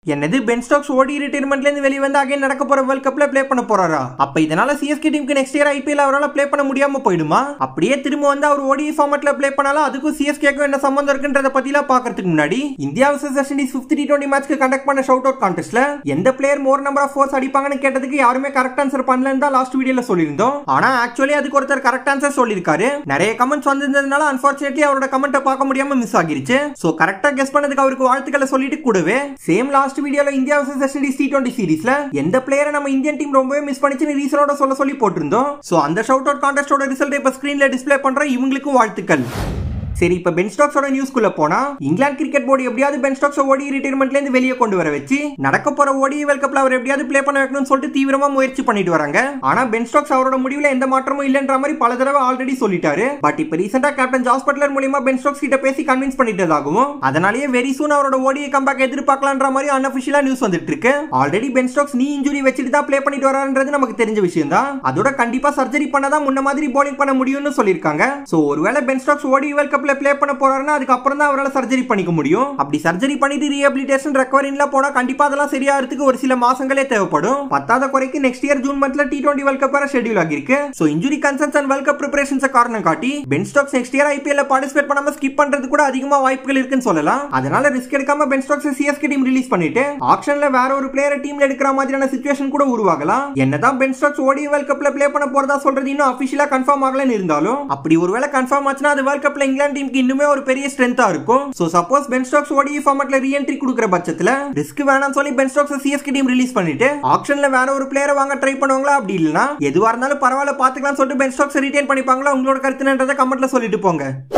என்னது pen Stokes ODI ரிட்டைர்மெண்ட்ல இருந்து வெளியே வந்து அகைன் நடக்க போற வேர்ல்ட் கப்ல ப்ளே பண்ண போறாரா அப்ப இதனால சிஎஸ்கே டீமுக்கு நெக்ஸ்ட் இயர் ஐபிஎல் அவரால் ப்ளே பண்ண முடியாம போயிடுமா அப்படியே திரும்ப வந்து அவர் ஓடி ஃபார்மட்ல ப்ளே பண்ணாலும் அதுக்கும் சிஎஸ்கேக்கும் என்ன சம்பந்தம் இருக்குன்றத பத்திலாம் பாக்குறதுக்கு முன்னாடி India versus West Indies fifth T twenty மேட்ச்க்கு கண்டக்ட் பண்ண ஷவுட் அவுட் கான்டெஸ்ட்ல எந்த player more number of fours அடிப்பாங்கன்னு கேட்டதுக்கு யாருமே கரெக்ட் ஆன்சர் பண்ணலன்னு தான் லாஸ்ட் வீடியோல சொல்லியிருந்தோம் ஆனா ஆக்சுவலி அதுக்கு ஒருத்தர் கரெக்ட் ஆன்சர் சொல்லியிருக்காரு நிறைய கமெண்ட்ஸ் வந்திருந்ததுனால அன்பார்ச்சுனேட்லி அவரோட கமெண்ட்டை பார்க்க முடியாம மிஸ் ஆகிருச்சு சோ கரெக்டா கெஸ் பண்ணதுக்கு அவருக்கு வாழ்த்துக்களை சொல்லிட்டு கூடவே சேம் லாஸ்ட் வீடியோல India versus West Indies T twenty சீரிஸ்ல எந்த பிளேயரை நம்ம இந்தியன் டீம் ரொம்பவே மிஸ் பண்ணிச்சுன்னு ரீசனோட சொல்ல சொல்லி போட்டிருந்தோம் சோ அந்த ஷவுட் அவுட் கான்டெஸ்டோட ரிசல்ட் இப்ப ஸ்கிரீன்ல டிஸ்ப்ளே பண்ற இவங்களுக்கும் வாழ்த்துக்கள் சரி இப்ப பென் ஸ்டாக்ஸோட நியூஸ்க்குள்ள போனா இங்கிலாந்து கிரிக்கெட் போர்டு எப்படியாவது பென் ஸ்டாக்ஸ் ஓடி ரிட்டைர்மெண்ட்ல இருந்து வெளியே கொண்டு வர வச்சு நடக்க போற ஓடி வேர்ல்ட் கப்ல அவர் எப்படியாவது ப்ளே பண்ண வைக்கணும்னு சொல்லிட்டு தீவிரமா முயற்சி பண்ணிட்டு வராங்க ஆனா பென் ஸ்டாக்ஸ் அவரோட முடிவுல எந்த மாற்றமும் இல்லன்ற மாதிரி பல தடவை ஆல்ரெடி சொல்லிட்டாரு பட் இப்ப ரீசெண்டா கேப்டன் ஜாஸ் பட்லர் மூலியமா பென் ஸ்டாக்ஸ் கிட்ட பேசி கன்வின்ஸ் பண்ணிட்டதாகவும் அதனாலேயே வெரி சூன் அவரோட ஓடியை கம்பேக் எதிர்பார்க்கலான்ற மாதிரி அன்அபிஷியலா நியூஸ் வந்துட்டு இருக்கு already Ben Stokes knee injury வச்சுட்டு தான் ப்ளே பண்ணிட்டு வரான்றது நமக்கு தெரிஞ்ச விஷயம் தான் அதோட கண்டிப்பா சர்ஜரி பண்ணதான் முன்ன மாதிரி போலிங் பண்ண முடியும்னு சொல்லியிருக்காங்க சோ ஒருவேளை பென் ஸ்டாக்ஸ் ஓடி வேர்ல்ட் கப்ல ப்ளே பண்ண போறாருன்னா அதுக்கப்புறம் தான் அவரால் சர்ஜரி பண்ணிக்க முடியும் அப்படி சர்ஜரி பண்ணிட்டு ரீஹபிலிட்டேஷன் ரெக்கவரின்ல போனா கண்டிப்பா அதெல்லாம் சரியாகிறதுக்கு ஒரு சில மாசங்களே தேவைப்படும் பத்தாத குறைக்கு நெக்ஸ்ட் இயர் ஜூன் மந்த்ல டி டுவெண்ட்டி வேர்ல்ட் கப் வர ஷெட்யூல் ஆகிருக்கு so injury concerns and World Cup preparations காரணம் காட்டி Ben Stokes next year IPL participate பண்ணாம ஸ்கிப் பண்றது கூட அதிகமா வாய்ப்புகள் இருக்குன்னு சொல்லலாம் அதனால ரிஸ்க் எடுக்காம Ben Stokes CSK team release பண்ணிட்டு ஆப்ஷன்ல வேற ஒரு பிளேயரை டீம்ல எடுக்கிற மாதிரியான சுச்சுவேஷன் கூட உருவாகலாம் என்னதான் பென் ஸ்டாக்ஸ் ஓடி வேர்ல்ட் கப்ல ப்ளே பண்ண போறதா சொல்றது இன்னும் அபிஷியலா கன்ஃபார்ம் ஆகலன்னு இருந்தாலும் அப்படி ஒருவேளை கன்ஃபார்ம் ஆச்சுன்னா அது வேர்ல்ட் கப்ல இங்கிலாந்து டீமுக்கு இன்னுமே ஒரு பெரிய ஸ்ட்ரென்த்தா இருக்கும் சோ சப்போஸ் பென் ஸ்டாக்ஸ் ஓடி ஃபார்மட்ல ரீஎன்ட்ரி கொடுக்குற பட்சத்துல ரிஸ்க் வேணாம்னு சொல்லி Ben Stokes CSK team release பண்ணிட்டு ஆப்ஷன்ல வேற ஒரு பிளேயரை வாங்க ட்ரை பண்ணுவாங்களா அப்படி இல்லனா எதுவா இருந்தாலும் பரவாயில்ல பாத்துக்கலாம் சொல்லிட்டு பென் ஸ்டாக்ஸ் ரிட்டைன் பண்ணிப்பாங்களா உங்களோட கருத்துன்றதை கமெண்ட்ல சொல்லிட்டு போங்க